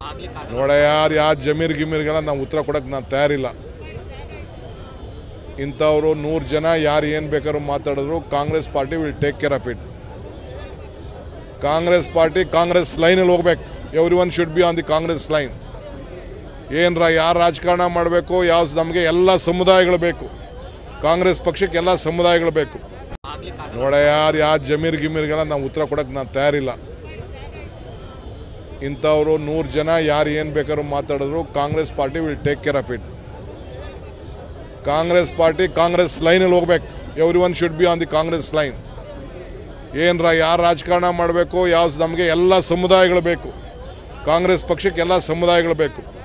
ಆಗ್ಲಿಕ್ಕೆ ನೋಡ ಯಾರು ಯಾರು ಜಮೀರ್ ಗಿಮೀರ್ಗೆಲ್ಲ ನಾವು ಉತ್ತರ ಕೊಡೋಕೆ ನಾನು ತಯಾರಿಲ್ಲ ಇಂಥವರು ನೂರು ಜನ ಯಾರು ಏನು ಬೇಕಾದ್ರೂ ಮಾತಾಡಿದ್ರು Congress party will take care of it Congress party Congress ಲೈನಲ್ಲಿ ಹೋಗ್ಬೇಕು everyone should be on the Congress line ಏನರ ಯಾರು ರಾಜಕಾರಣ ಮಾಡಬೇಕು ಯಾವ ನಮಗೆ ಎಲ್ಲ ಸಮುದಾಯಗಳು ಬೇಕು ಕಾಂಗ್ರೆಸ್ ಪಕ್ಷಕ್ಕೆ ಎಲ್ಲ ಸಮುದಾಯಗಳು ಬೇಕು ಆಗ್ಲಿಕ್ಕೆ ನೋಡ ಯಾರು ಯಾರು ಜಮೀರ್ ಗಿಮೀರ್ಗೆಲ್ಲ ನಾವು ಉತ್ತರ ಕೊಡೋಕೆ ನಾನು ತಯಾರಿಲ್ಲ ಇಂಥವರು ನೂರು ಜನ ಯಾರು ಏನು ಬೇಕಾದ್ರೂ ಮಾತಾಡಿದ್ರು Congress party will take care of it Congress party Congress ಲೈನಲ್ಲಿ ಹೋಗ್ಬೇಕು everyone should be on the Congress line ಏನರ ಯಾರು ರಾಜಕಾರಣ ಮಾಡಬೇಕು ಯಾವ ನಮಗೆ ಎಲ್ಲ ಸಮುದಾಯಗಳು ಬೇಕು ಕಾಂಗ್ರೆಸ್ ಪಕ್ಷಕ್ಕೆ ಎಲ್ಲ ಸಮುದಾಯಗಳು ಬೇಕು